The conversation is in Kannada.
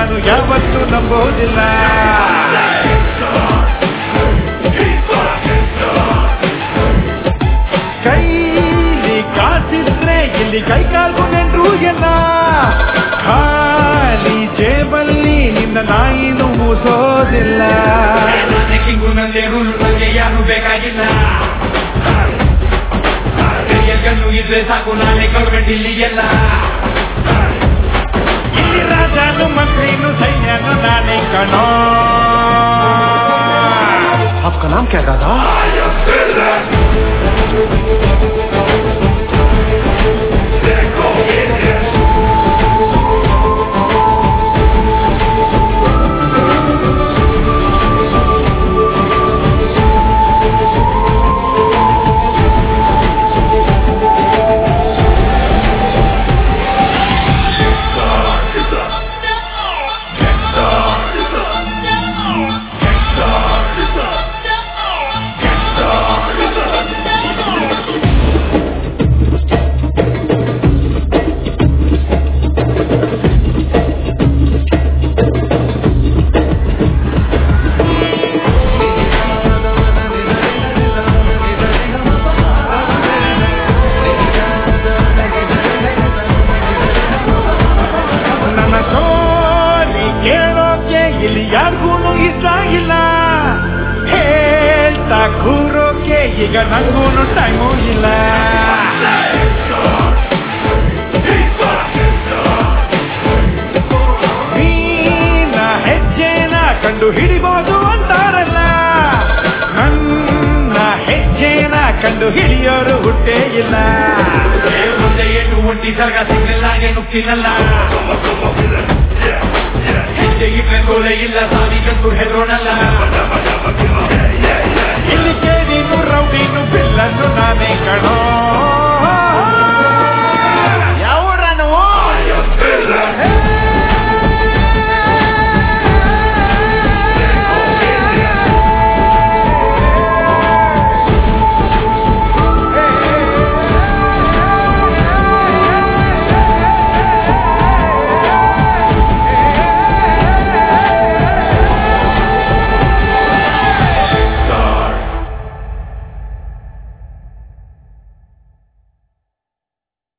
ನಾನು ಯಾವತ್ತೂ ನಂಬೋದಿಲ್ಲ ಕೈಲಿ ಕಾಸಿದ್ರೆ ಇಲ್ಲಿ ಕೈ ಕಾಲು ನೆಂಟ್ರು ಎಲ್ಲ ಖಾಲಿ ಜೇಬಲ್ಲಿ ನಿನ್ನ ನಾಯಿನು ಮೂಸೋದಿಲ್ಲ ಕಿಂಗು ನಂದೆ ರೂಲು ನಂಗೆ ಯಾರು ಬೇಕಾಗಿಲ್ಲ ಕೈಯಲ್ಗನ್ನು ಇದ್ರೆ ಸಾಕು ನಾನೇ ಗೌರ್ಮೆಂಟ್ ಇಲ್ಲಿ ಎಲ್ಲ ಇಲ್ಲಿ ರಾಜನು ಮಂತ್ರಿನು ಸೈನ್ಯನು ನಾನೇ ಕಣೋ आपका नाम क्या दादा ನನ್ನ ಸೋಲಿ ಕೇಳೋಕೆ ಇಲ್ಲಿ ಯಾರಿಗೂ ಇಷ್ಟ ಇಲ್ಲ ಹೇಳ್ತಾ ಕೂರೋಕೆ ಈಗ ನಂಗೂ ಟೈಮು ಇಲ್ಲ ನೀನ ಹೆಜ್ಜೆನ ಕಂಡು ಹಿಡಿಬೋದು ಅಂತಾರಲ್ಲ ನನ್ನ ಹೆಜ್ಜೆನ ಕಂಡು ಹಿಡಿಯೋರು ಹುಟ್ಟೇ ಇಲ್ಲ ಏ ಮುಂದೆ ಏನು ಒಂಟಿ ಸರ್ಗ ಸಿಗ್ಲಿಲ್ಲ ಹಾಗೆ ನುಗ್ತಿನಲ್ಲ ಹೆಜ್ಜೆ ಇಟ್ರೆ ಕೋಲೆ ಇಲ್ಲ ಸಾರಿಗಂತೂ ಹೆದರೋಣಲ್ಲ